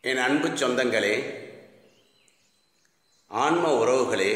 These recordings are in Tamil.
என் அன்பு சொந்தங்களே ஆன்ம உறவுகளே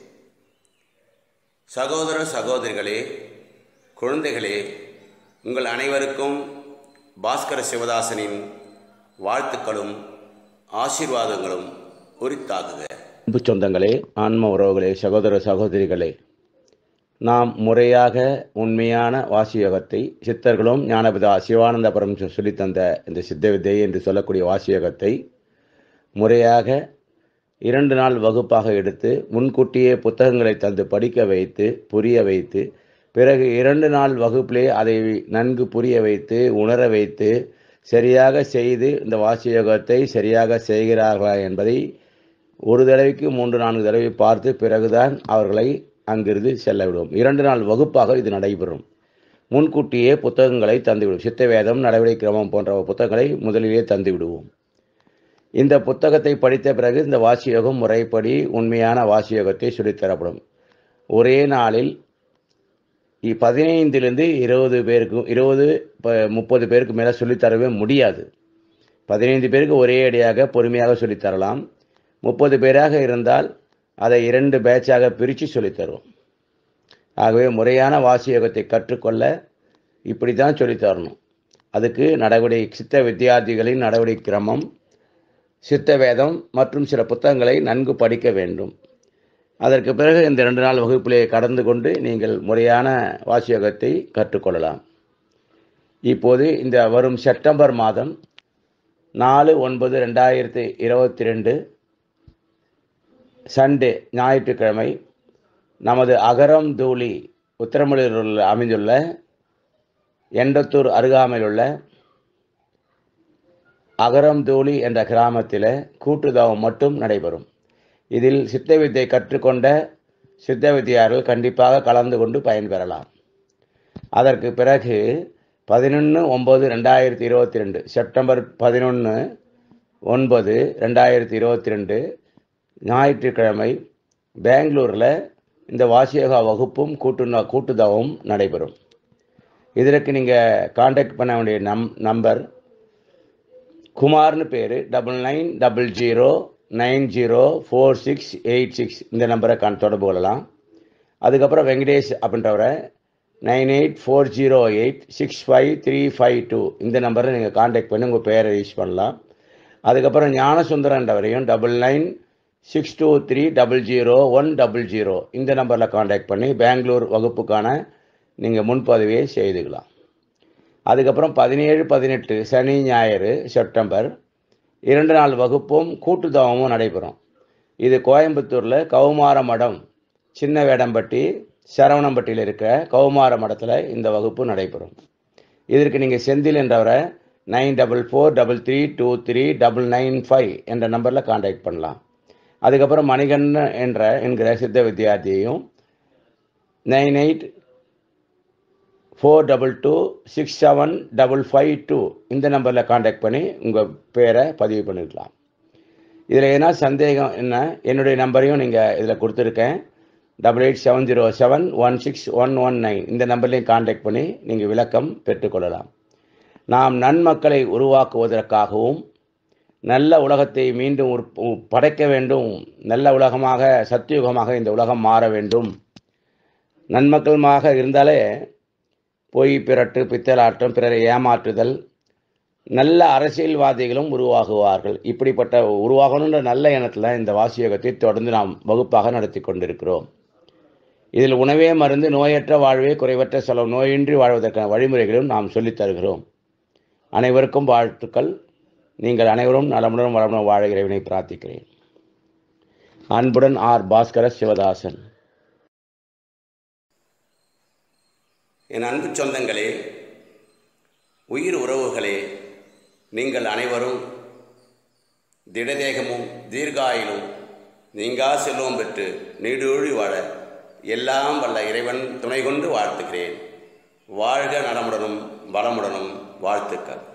சகோதர சகோதரிகளே குழந்தைகளே உங்கள் அனைவருக்கும் பாஸ்கர சிவதாசனின் வாழ்த்துக்களும் ஆசீர்வாதங்களும் உரித்தாகுக அன்பு சொந்தங்களே ஆன்ம உறவுகளே சகோதர சகோதரிகளே நாம் முறையாக உண்மையான வாசியோகத்தை சித்தர்களும் ஞானபிதா சிவானந்த பரமேஸ்வரர் சொல்லித்தந்த இந்த சித்த வித்தை என்று சொல்லக்கூடிய வாசியோகத்தை முறையாக இரண்டு நாள் வகுப்பாக எடுத்து முன்கூட்டியே புத்தகங்களை தந்து படிக்க வைத்து புரிய வைத்து பிறகு இரண்டு நாள் வகுப்பிலே அதை நன்கு புரிய வைத்து உணர வைத்து சரியாக செய்து இந்த வாசியோகத்தை சரியாக செய்கிறார்களா என்பதை ஒரு தடவைக்கு மூன்று நான்கு தடவை பார்த்து பிறகுதான் அவர்களை அங்கிருந்து செல்ல விடுவோம் இரண்டு நாள் வகுப்பாக இது நடைபெறும் முன்கூட்டியே புத்தகங்களை தந்துவிடும் சித்தவேதம் நடவடிக்கை கிரமம் போன்ற புத்தகங்களை முதலிலே தந்து விடுவோம் இந்த புத்தகத்தை படித்த பிறகு இந்த வாசியோகம் முறைப்படி உண்மையான வாசியோகத்தை சொல்லித்தரப்படும் ஒரே நாளில் பதினைந்திலிருந்து இருபது பேருக்கு இருபது முப்பது பேருக்கு மேலே சொல்லித்தரவே முடியாது பதினைந்து பேருக்கு ஒரே அடியாக பொறுமையாக சொல்லித்தரலாம் முப்பது பேராக இருந்தால் அதை இரண்டு பேட்சாக பிரித்து சொல்லித்தருவோம் ஆகவே முறையான வாசியோகத்தை கற்றுக்கொள்ள இப்படி தான் சொல்லித்தரணும் அதுக்கு நடவடிக்கை சித்த வித்தியார்த்திகளின் நடவடிக்கை கிரமம் சித்த வேதம் மற்றும் சில புத்தகங்களை நன்கு படிக்க வேண்டும் அதற்கு பிறகு இந்த ரெண்டு நாள் வகுப்பிலே கடந்து கொண்டு நீங்கள் முறையான வாசியோகத்தை கற்றுக்கொள்ளலாம் இப்போது இந்த வரும் செப்டம்பர் மாதம் நாலு ஒன்பது ரெண்டாயிரத்தி இருபத்தி ரெண்டு சண்டே ஞாயிற்றுக்கிழமை நமது அகரம் தூளி உத்தரமொழியில் அமைந்துள்ள எண்டத்தூர் அருகாமையில் உள்ள அகரம் தூளி என்ற கிராமத்தில் கூட்டுதவம் மட்டும் நடைபெறும் இதில் சித்த வித்தை கற்றுக்கொண்ட சித்த வித்தியார்கள் கண்டிப்பாக கலந்து கொண்டு பயன்பெறலாம் அதற்கு பிறகு பதினொன்று ஒம்பது ரெண்டாயிரத்தி இருபத்தி ரெண்டு செப்டம்பர் பதினொன்று ஒன்பது ரெண்டாயிரத்தி இருபத்தி ரெண்டு ஞாயிற்றுக்கிழமை பெங்களூரில் இந்த வாசியோகா வகுப்பும் கூட்டு கூட்டுதவும் நடைபெறும் இதற்கு நீங்கள் காண்டாக்ட் பண்ண வேண்டிய நம் நம்பர் குமார்னு பேர் double nine double zero nine zero four six eight six இந்த நம்பரை கான் தொடர்பு கொள்ளலாம் அதுக்கப்புறம் வெங்கடேஷ் அப்படின்றவரை nine eight four zero eight six five three five two இந்த நம்பரை நீங்கள் காண்டாக்ட் பண்ணி உங்கள் பேரை யூஸ் பண்ணலாம் அதுக்கப்புறம் ஞானசுந்தரன்றவரையும் double nine six two three double zero one double zero இந்த நம்பரில் காண்டாக்ட் பண்ணி பெங்களூர் வகுப்புக்கான நீங்கள் முன்பதிவை செய்துக்கலாம் அதுக்கப்புறம் பதினேழு பதினெட்டு சனி ஞாயிறு செப்டம்பர் இரண்டு நாள் வகுப்பும் கூட்டுதவமும் நடைபெறும் இது கோயம்புத்தூரில் கௌமார மடம் சின்ன வேடம்பட்டி சரவணம்பட்டியில் இருக்க கௌமார மடத்தில் இந்த வகுப்பு நடைபெறும் இதற்கு நீங்கள் செந்தில் என்றவரை nine double four double three two three double nine five என்ற நம்பரில் காண்டாக்ட் பண்ணலாம் அதுக்கப்புறம் மணிகண்டன் என்ற என்கிற சித்த வித்தியார்த்தியையும் nine eight four double two six seven double five two இந்த நம்பரில் காண்டாக்ட் பண்ணி உங்கள் பேரை பதிவு பண்ணிக்கலாம் இதில் எதனா சந்தேகம் என்ன என்னுடைய நம்பரையும் நீங்கள் இதில் கொடுத்துருக்கேன் double eight seven zero seven one six one one nine இந்த நம்பர்லையும் காண்டாக்ட் பண்ணி நீங்கள் விளக்கம் பெற்றுக்கொள்ளலாம் நாம் நன்மக்களை உருவாக்குவதற்காகவும் நல்ல உலகத்தை மீண்டும் படைக்க வேண்டும் நல்ல உலகமாக சத்தியுகமாக இந்த உலகம் மாற வேண்டும் நன்மக்களுமாக இருந்தாலே பொய் பிறட்டு பித்தலாட்டம் பிறரை ஏமாற்றுதல் நல்ல அரசியல்வாதிகளும் உருவாகுவார்கள் இப்படிப்பட்ட உருவாகணுன்ற நல்ல எண்ணத்தில் இந்த வாசியோகத்தை தொடர்ந்து நாம் வகுப்பாக நடத்தி கொண்டிருக்கிறோம் இதில் உணவே மருந்து நோயற்ற வாழ்வே குறைவற்ற செலவு நோயின்றி வாழ்வதற்கான வழிமுறைகளும் நாம் சொல்லித் தருகிறோம் அனைவருக்கும் வாழ்த்துக்கள் நீங்கள் அனைவரும் நலமுடன் வளமுடன் வாழ இறைவனை பிரார்த்திக்கிறேன் அன்புடன் ஆர் பாஸ்கர சிவதாசன் என் அன்பு சொந்தங்களே உயிர் உறவுகளே நீங்கள் அனைவரும் திடதேகமும் தீர்காயிலும் நீங்கா செல்வம் பெற்று நீடூழி வாழ எல்லாம் வல்ல இறைவன் துணை கொண்டு வாழ்த்துகிறேன் வாழ்க நலமுடனும் வளமுடனும் வாழ்த்துக்கள்